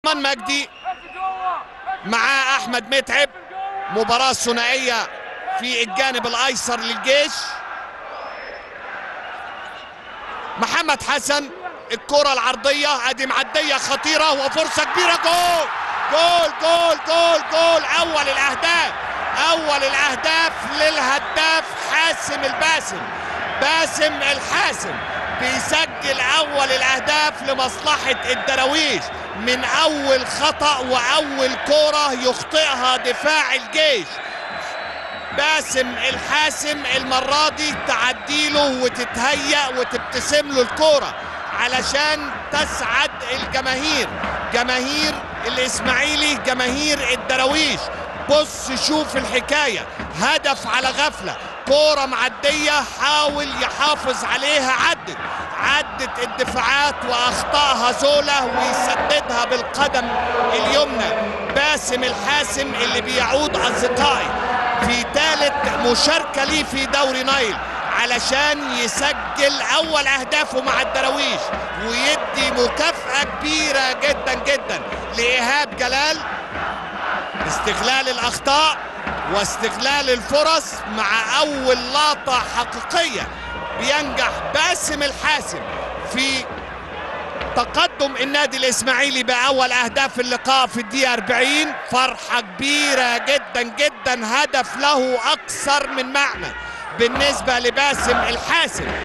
عثمان مجدي مع احمد متعب مباراة ثنائية في الجانب الايسر للجيش محمد حسن الكرة العرضية ادي معدية خطيرة وفرصة كبيرة جول جول جول جول جول اول الاهداف اول الاهداف للهداف حاسم الباسم باسم الحاسم بيسجل اول الاهداف لمصلحة الدراويش من اول خطأ واول كرة يخطئها دفاع الجيش باسم الحاسم المرة دي تعديله وتتهيأ وتبتسم له الكورة علشان تسعد الجماهير جماهير الاسماعيلي جماهير الدراويش بص شوف الحكاية هدف على غفلة كورة معدية حاول يحافظ عليها عدت عدت الدفاعات واخطاها زولا ويسددها بالقدم اليمنى باسم الحاسم اللي بيعود اصدقائي في ثالث مشاركة ليه في دوري نايل علشان يسجل اول اهدافه مع الدراويش ويدي مكافأة كبيرة جدا جدا لإيهاب جلال استغلال الاخطاء واستغلال الفرص مع اول لقطة حقيقية بينجح باسم الحاسم في تقدم النادي الاسماعيلي باول اهداف اللقاء في الدقيقه 40 فرحه كبيره جدا جدا هدف له اكثر من معنى بالنسبه لباسم الحاسم